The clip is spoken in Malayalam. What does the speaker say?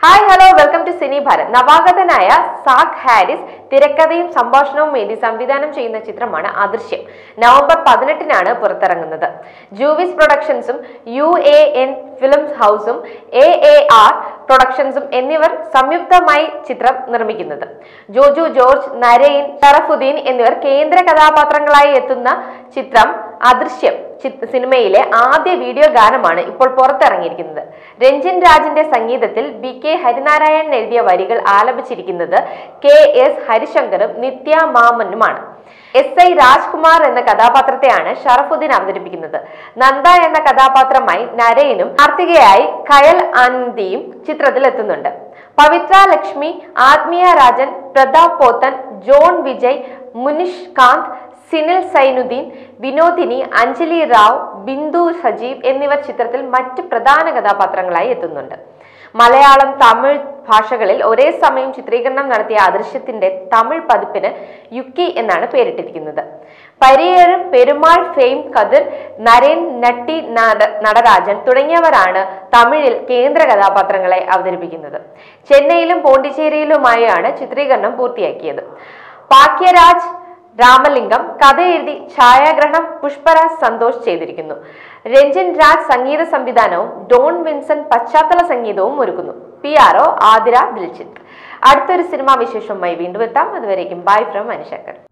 hi hello welcome to Cini Bharat നവാഗതനായ സാക് ഹാരിസ് തിരക്കഥയും സംഭാഷണവും എഴുതി സംവിധാനം ചെയ്യുന്ന ചിത്രമാണ് അദൃശ്യം നവംബർ പതിനെട്ടിനാണ് പുറത്തിറങ്ങുന്നത് ജൂവിസ് പ്രൊഡക്ഷൻസും യു എ എൻ ഫിലിംസ് ഹൗസും എ എ ആർ പ്രൊഡക്ഷൻസും എന്നിവർ സംയുക്തമായി ചിത്രം നിർമ്മിക്കുന്നത് ജോജു ജോർജ് നരയിൻ ഷറഫുദ്ദീൻ എന്നിവർ കേന്ദ്ര കഥാപാത്രങ്ങളായി എത്തുന്ന ചിത്രം അദൃശ്യം ചിത്- സിനിമയിലെ ആദ്യ വീഡിയോ ഗാനമാണ് ഇപ്പോൾ പുറത്തിറങ്ങിയിരിക്കുന്നത് രഞ്ജിൻ രാജിന്റെ സംഗീതത്തിൽ ബി കെ ഹരിനാരായണൻ എഴുതിയ വരികൾ ആലപിച്ചിരിക്കുന്നത് കെ എസ് ഹരിശങ്കറും നിത്യ മാമനുമാണ് എസ് ഐ രാജ്കുമാർ എന്ന കഥാപാത്രത്തെയാണ് ഷറഫുദ്ദീൻ അവതരിപ്പിക്കുന്നത് നന്ദ എന്ന കഥാപാത്രമായി നരയനും കാർത്തികയായി കയൽ ആനന്ദിയും ചിത്രത്തിൽ എത്തുന്നുണ്ട് പവിത്ര ലക്ഷ്മി ആത്മീയ രാജൻ പ്രതാപ് പോത്തൻ ജോൺ വിജയ് മുനിഷ് കാന്ത് സിനിൽ സൈനുദ്ദീൻ വിനോദിനി അഞ്ജലി റാവ് ബിന്ദു സജീവ് എന്നിവർ ചിത്രത്തിൽ മറ്റ് പ്രധാന കഥാപാത്രങ്ങളായി എത്തുന്നുണ്ട് മലയാളം തമിഴ് ഭാഷകളിൽ ഒരേ സമയം ചിത്രീകരണം നടത്തിയ അദൃശ്യത്തിന്റെ തമിഴ് പതിപ്പിന് യുക്കി എന്നാണ് പേരിട്ടിരിക്കുന്നത് പരിയേഴും പെരുമാൾ ഫെയിം കതിർ നരേൻ നട്ടി നട- നടരാജൻ തുടങ്ങിയവരാണ് തമിഴിൽ കേന്ദ്ര കഥാപാത്രങ്ങളെ അവതരിപ്പിക്കുന്നത് ചെന്നൈയിലും പോണ്ടിച്ചേരിയിലുമായാണ് ചിത്രീകരണം പൂർത്തിയാക്കിയത് പാക്യരാജ് രാമലിംഗം കഥ എഴുതി ഛായാഗ്രഹണം പുഷ്പരാജ് സന്തോഷ് ചെയ്തിരിക്കുന്നു രഞ്ജൻ രാജ് സംഗീത സംവിധാനവും ഡോൺ വിൻസെന്റ് പശ്ചാത്തല സംഗീതവും ഒരുക്കുന്നു P R O Athira Diljith അടുത്തൊരു സിനിമാ വിശേഷവുമായി വീണ്ടും എത്താം അതുവരേക്കും ബൈ ഫ്രം മനുശങ്കർ